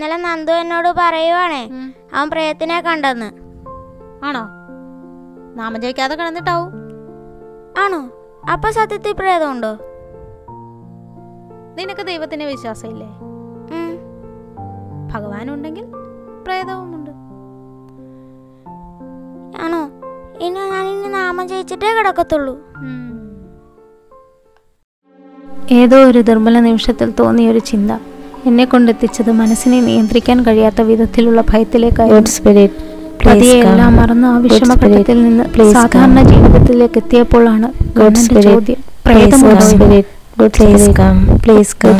ഇന്നലെ നന്ദു എന്നോട് പറയുവാണേ അവൻ പ്രേതത്തിനെ കണ്ടെന്ന് ആണോ നാമം ജയിക്കാതെ കിടന്നിട്ടാവും ആണോ അപ്പൊ സത്യത്തിൽ പ്രേതമുണ്ടോ നിനക്ക് ദൈവത്തിന് വിശ്വാസമില്ലേ ഉം. ഭഗവാനുണ്ടെങ്കിൽ പ്രേതവുമുണ്ട് ആണോ ഇനി ഞാൻ ഇനി നാമം ജയിച്ചിട്ടേ കിടക്കത്തുള്ളൂ ഏതോ ഒരു ദുർബല നിമിഷത്തിൽ തോന്നിയ ഒരു ചിന്ത എന്നെ കൊണ്ടെത്തിച്ചത് മനസ്സിനെ നിയന്ത്രിക്കാൻ കഴിയാത്ത വിധത്തിലുള്ള ഭയത്തിലേക്കായിരുന്നു പതിയെ എല്ലാം മറന്ന് ആ വിഷമഘട്ടത്തിൽ നിന്ന് സാധാരണ ജീവിതത്തിലേക്ക് എത്തിയപ്പോഴാണ് ഗവൺമെന്റ് ചോദ്യം പ്രേതമുണ്ടോ Please come, please come.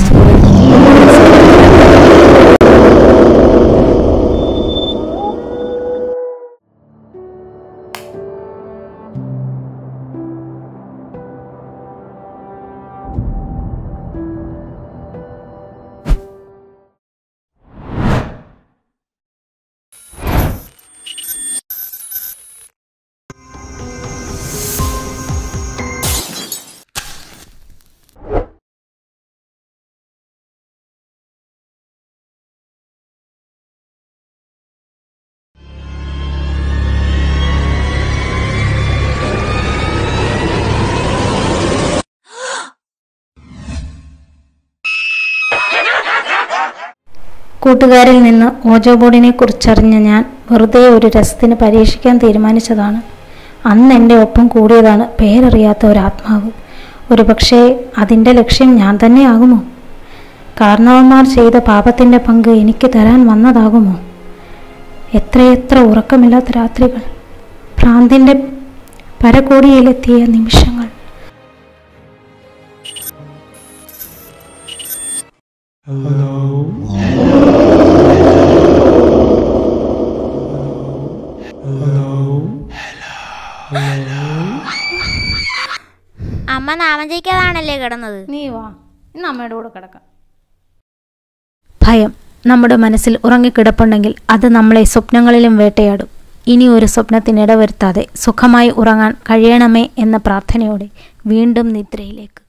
കൂട്ടുകാരിൽ നിന്ന് ഓജോ ബോർഡിനെ കുറിച്ചറിഞ്ഞ ഞാൻ വെറുതെ ഒരു രസത്തിന് പരീക്ഷിക്കാൻ തീരുമാനിച്ചതാണ് അന്ന് എൻ്റെ ഒപ്പം കൂടിയതാണ് പേരറിയാത്ത ഒരു ആത്മാവ് ഒരു പക്ഷേ അതിൻ്റെ ലക്ഷ്യം ഞാൻ തന്നെ ആകുമോ കാരണവന്മാർ ചെയ്ത പാപത്തിൻ്റെ പങ്ക് എനിക്ക് തരാൻ വന്നതാകുമോ എത്രയെത്ര ഉറക്കമില്ലാത്ത രാത്രികൾ ഭ്രാന്തിൻ്റെ പരകോടിയിലെത്തിയ നിമിഷങ്ങൾ അമ്മ നാമം ജയിക്കാതാണല്ലേ കിടന്നത് നീ വാ ഇന്ന് അമ്മയുടെ കൂടെ കിടക്കാം ഭയം നമ്മുടെ മനസ്സിൽ ഉറങ്ങിക്കിടപ്പുണ്ടെങ്കിൽ അത് നമ്മളെ സ്വപ്നങ്ങളിലും വേട്ടയാടും ഇനി ഒരു സ്വപ്നത്തിന് ഇടവരുത്താതെ സുഖമായി ഉറങ്ങാൻ കഴിയണമേ എന്ന പ്രാർത്ഥനയോടെ വീണ്ടും നിദ്രയിലേക്ക്